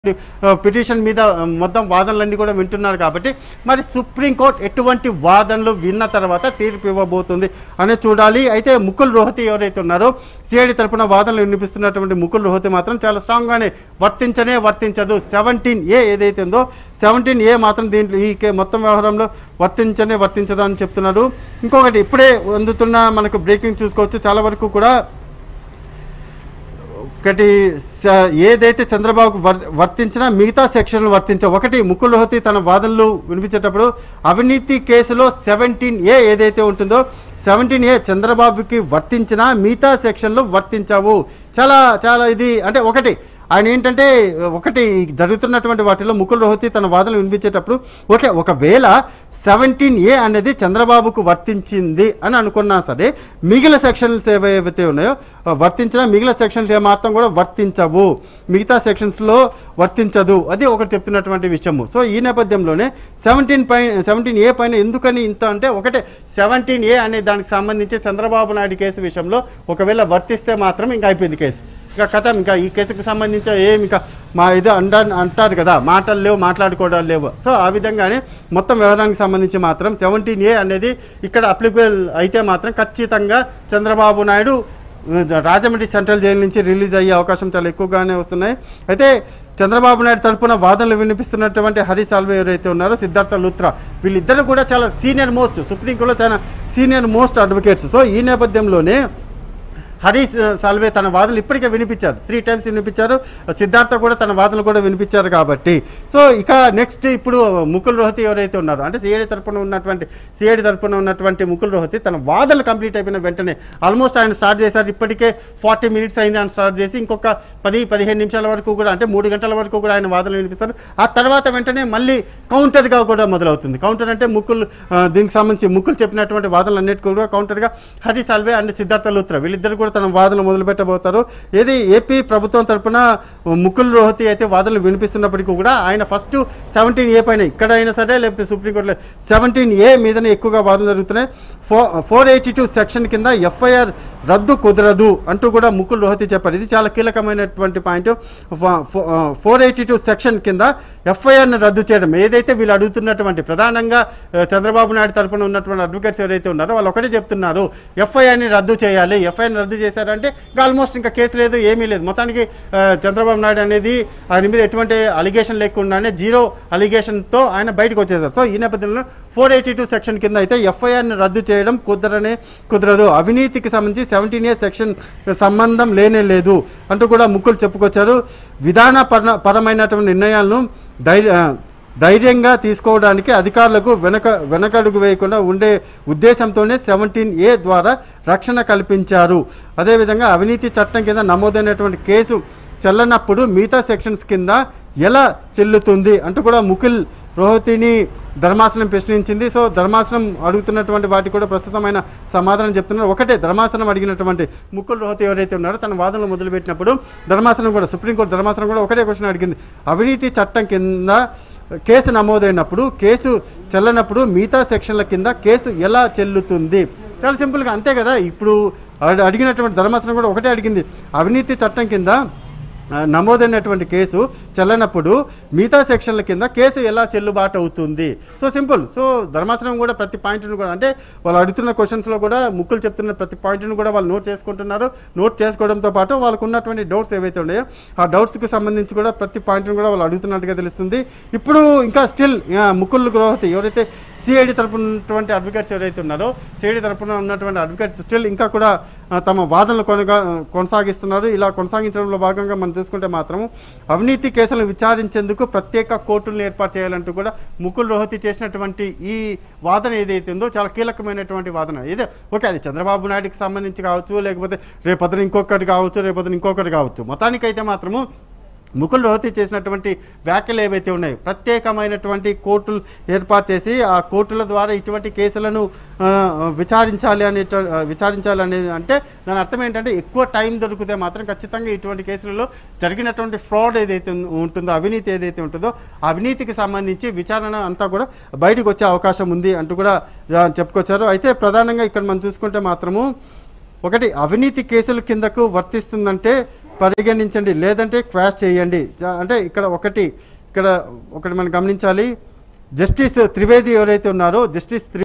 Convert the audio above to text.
petition మీద ఆ, మొత్తం వాదనలన్నీ కూడా వింటున్నారు కాబట్టి మరి సుప్రీంకోర్టు ఎటువంటి వాదనలు విన్న తర్వాత తీర్పు ఇవ్వబోతుంది అని చూడాలి అయితే ముకుల్ రోహతి ఎవరైతే ఉన్నారో సిఐడి తరపున వాదనలు వినిపిస్తున్నటువంటి ముకుల్ రోహతి మాత్రం చాలా స్ట్రాంగ్గానే వర్తించనే వర్తించదు సెవెంటీన్ ఏ ఏదైతే ఉందో సెవెంటీన్ ఏ మాత్రం దీంట్లో ఈ కే- మొత్తం వ్యవహారంలో వర్తించనే వర్తించదు అని చెప్తున్నారు ఇంకొకటి ఇప్పుడే అందుతున్న మనకు బ్రేకింగ్ చూసుకోవచ్చు చాలా వరకు కూడా ఒకటి స- ఏదైతే చంద్రబాబుకు వర్- వర్తించినా మిగతా సెక్షన్లు వర్తించ ఒకటి ముకుల్ రోహతి తన వాదనలు వినిపించేటప్పుడు అవినీతి కేసులో సెవెంటీన్ ఏ ఏదైతే ఉంటుందో సెవెంటీన్ ఏ చంద్రబాబుకి వర్తించినా మిగతా సెక్షన్లు వర్తించవు చాలా చాలా ఇది అంటే ఒకటి ఆయన ఏంటంటే ఒకటి జరుగుతున్నటువంటి వాటిలో ముకుల్ రోహతి తన వాదనలు వినిపించేటప్పుడు ఓకే ఒకవేళ సెవెంటీన్ ఏ అనేది చంద్రబాబుకు వర్తించింది అని అనుకున్నా సరే మిగిలిన సెక్షన్స్ ఏవైతే ఉన్నాయో ఆ, వర్తించిన మిగిలిన సెక్షన్స్ ఏమాత్రం కూడా వర్తించవు మిగతా సెక్షన్స్లో వర్తించదు అది ఒకటి చెప్తున్నటువంటి విషయము సో ఈ నేపథ్యంలోనే సెవెంటీన్ పైన సెవెంటీన్ ఏ పైన ఎందుకని ఇంత అంటే ఒకటే సెవెంటీన్ ఏ అనే దానికి సంబంధించి చంద్రబాబు నాయుడు కేసు విషయంలో ఒకవేళ వర్తిస్తే మాత్రం ఇంకా అయిపోయింది కేసు ఇంకా కథ ఇంకా ఈ కేసుకు సంబంధించి ఏం ఇంకా మా ఇది అండ అంటారు కదా మాటలు లేవు మాట్లాడుకోవడాలు లేవు సో ఆ విధంగానే మొత్తం వ్యవహారానికి సంబంధించి మాత్రం సెవెంటీన్ ఏ అనేది ఇక్కడ అప్లికబుల్ అయితే మాత్రం ఖచ్చితంగా చంద్రబాబు నాయుడు ఆ, రాజమండ్రి సెంట్రల్ జైలు నుంచి రిలీజ్ అయ్యే అవకాశం చాలా ఎక్కువగానే వస్తున్నాయి అయితే చంద్రబాబు నాయుడు తరపున వాదనలు వినిపిస్తున్నటువంటి హరి సాల్వే ఎవరైతే ఉన్నారో సిద్ధార్థ లుత్రా వీళ్ళిద్దరు కూడా చాలా సీనియర్ మోస్ట్ సుప్రీంకోర్టులో చాలా సీనియర్ మోస్ట్ అడ్వకేట్స్ సో ఈ నేపథ్యంలోనే హరీష్ సాల్వే తన వాదనలు ఇప్పటికే వినిపించారు త్రీ టైమ్స్ వినిపించారు సిద్ధార్థ కూడా తన వాదనలు కూడా వినిపించారు కాబట్టి సో ఇక నెక్స్ట్ ఇప్పుడు ముకుల్ రోహతి ఎవరైతే ఉన్నారో అంటే సిఐడి తరపున ఉన్నటువంటి సిఐడి తరపున ఉన్నటువంటి ముకుల్ రోహతి తన వాదనలు కంప్లీట్ అయిపోయిన వెంటనే ఆల్మోస్ట్ ఆయన స్టార్ట్ చేశారు ఇప్పటికే ఫార్టీ మినిట్స్ అయింది ఆయన స్టార్ట్ చేసి ఇంకొక పది పదిహేను నిమిషాల వరకు కూడా అంటే మూడు గంటల వరకు కూడా ఆయన వాదనలు వినిపిస్తారు ఆ తర్వాత వెంటనే మళ్ళీ కౌంటర్గా కూడా మొదలవుతుంది కౌంటర్ అంటే ముకుల్ ఆ, దీనికి సంబంధించి ముకుల్ చెప్పినటువంటి వాదనలు అన్నిటి కూడా కౌంటర్గా హరి సాల్వే అండ్ సిద్ధార్థ లూత్రా వీళ్ళిద్దరు కూడా తన వాదనలు మొదలు పెట్టబోతారు ఏది ఏపీ ప్రభుత్వం తరపున ముకుల్ రోహతి అయితే వాదనలు వినిపిస్తున్నప్పటికీ కూడా ఆయన ఫస్ట్ సెవెంటీన్ ఏ పైన ఇక్కడ అయినా సరే లేకపోతే సుప్రీంకోర్టులో సెవెంటీన్ ఏ మీదనే ఎక్కువగా వాదనలు జరుగుతున్నాయి ఫో ఫోర్ ఎయిటీ టూ సెక్షన్ కింద ఎఫ్ఐఆర్ రద్దు కుదరదు అంటూ కూడా ముకుల్ రోహతి చెప్పారు ఇది చాలా కీలకమైనటువంటి point four eighty two section కింద ఎఫ్ఐఆర్ను రద్దు చేయడం ఏదైతే వీళ్ళు అడుగుతున్నటువంటి ప్రధానంగా ఆ, చంద్రబాబు నాయుడు తరపున ఉన్నటువంటి అడ్వకేట్స్ ఎవరైతే ఉన్నారో వాళ్ళు ఒకటే చెప్తున్నారు ఎఫ్ఐఆర్ని రద్దు చేయాలి ఎఫ్ఐఆర్ని రద్దు చేశారంటే ఇంకా ఆల్మోస్ట్ ఇంకా కేసు లేదు ఏమీ లేదు మొత్తానికి ఆ, చంద్రబాబు నాయుడు అనేది ఆయన మీద ఎటువంటి అలిగేషన్ లేకుండానే జీరో అలిగేషన్తో ఆయన బయటకు వచ్చేసారు సో ఈ నేపథ్యంలో ఫోర్ ఎయిటీ టూ సెక్షన్ కింద అయితే ఎఫ్ఐఆర్ని రద్దు చేయడం కుదరనే కుదరదు అవినీతికి సంబంధించి సెవెంటీన్ ఇయర్ సెక్షన్ సంబంధం లేనే లేదు అంటూ కూడా ముక్కులు చెప్పుకొచ్చారు విధాన పర పరమైనటువంటి నిర్ణయాలను ధైర్య ధైర్యంగా తీసుకోవడానికి అధికారులకు వెనక వెనకడుగు వేయకుండా ఉండే ఉద్దేశంతోనే సెవెంటీన్ ఏ ద్వారా రక్షణ కల్పించారు అదేవిధంగా అవినీతి చట్టం కింద నమోదైనటువంటి కేసు చెల్లనప్పుడు మిగతా సెక్షన్స్ కింద ఎలా చెల్లుతుంది అంటూ కూడా ముకుల్ రోహతిని ధర్మాసనం ప్రశ్నించింది సో ధర్మాసనం అడుగుతున్నటువంటి వాటికి కూడా ప్రస్తుతమైన సమాధానం చెప్తున్నారు ఒకటే ధర్మాసనం అడిగినటువంటి ముకుల్ రోహతి ఎవరైతే ఉన్నారో తన వాదనలు మొదలుపెట్టినప్పుడు ధర్మాసనం కూడా సుప్రీంకోర్టు ధర్మాసనం కూడా ఒకటే క్వశ్చన్ అడిగింది అవినీతి చట్టం కింద కేసు నమోదైనప్పుడు కేసు చెల్లనప్పుడు మిగతా సెక్షన్ల కింద కేసు ఎలా చెల్లుతుంది చాలా సింపుల్గా అంతే కదా ఇప్పుడు అడి- అడిగినటువంటి ధర్మాసనం కూడా ఒకటే అడిగింది అవినీతి చట్టం కింద ఆ, నమోదైనటువంటి కేసు చెల్లనప్పుడు మిగతా సెక్షన్ల కింద కేసు ఎలా చెల్లుబాటు అవుతుంది సో సింపుల్ సో ధర్మాసనం కూడా ప్రతి పాయింట్ను కూడా అంటే వాళ్ళు అడుగుతున్న క్వశ్చన్స్లో కూడా ముక్కులు చెప్తున్న ప్రతి పాయింట్ను కూడా వాళ్ళు నోట్ చేసుకుంటున్నారు నోట్ చేసుకోవడంతో పాటు వాళ్ళకు ఉన్నటువంటి డౌట్స్ ఏవైతే ఉన్నాయో ఆ డౌట్స్కి సంబంధించి కూడా ప్రతి పాయింట్ను కూడా వాళ్ళు అడుగుతున్నట్టుగా తెలుస్తుంది ఇప్పుడు ఇంకా స్టిల్ ముక్కులు గ్రోహతి ఎవరైతే సిఐడి తరపున ఉన్నటువంటి అడ్వకేట్స్ ఎవరైతే ఉన్నారో సిఐడి తరపున ఉన్నటువంటి అడ్వకేట్స్ స్టిల్ ఇంకా కూడా ఆ, తమ వాదనలు కొనగా కొనసాగిస్తున్నారు ఇలా కొనసాగించడంలో భాగంగా మనం చూసుకుంటే మాత్రం అవినీతి కేసులను విచారించేందుకు ప్రత్యేక కోర్టులను ఏర్పాటు చేయాలంటూ కూడా ముకుల్ రోహతి చేసినటువంటి ఈ వాదన ఏదైతే ఉందో చాలా కీలకమైనటువంటి వాదన ఏదో ఓకే అది చంద్రబాబు నాయుడుకి సంబంధించి కావచ్చు లేకపోతే రేపొద్దున ఇంకొకటి కావచ్చు రేపొద్దున ఇంకొకటి కావచ్చు మొత్తానికైతే మాత్రము ముకుల్ రోహతి చేసినటువంటి వ్యాఖ్యలు ఏవైతే ఉన్నాయో ప్రత్యేకమైనటువంటి కోర్టులు ఏర్పాటు చేసి ఆ కోర్టుల ద్వారా ఇటువంటి కేసులను ఆ, విచారించాలి అనే విచారించాలి అనేది అంటే దాని అర్థం ఏంటంటే ఎక్కువ టైం దొరికితే మాత్రం ఖచ్చితంగా ఇటువంటి కేసులలో జరిగినటువంటి ఫ్రాడ్ ఏదైతే ఉం- ఉంటుందో అవినీతి ఏదైతే ఉంటుందో ఆ అవినీతికి సంబంధించి విచారణ అంతా కూడా బయటకు వచ్చే అవకాశం ఉంది అంటూ కూడా ఆ, చెప్పుకొచ్చారు అయితే ప్రధానంగా ఇక్కడ మనం చూసుకుంటే మాత్రము ఒకటి అవినీతి కేసుల కిందకు వర్తిస్తుందంటే పరిగణించండి లేదంటే క్వాష్ చేయండి జ- అంటే ఇక్కడ ఒకటి ఇక్కడ ఒకటి మనం గమనించాలి జస్టిస్ త్రివేది ఎవరైతే ఉన్నారో జస్టిస్ త్రి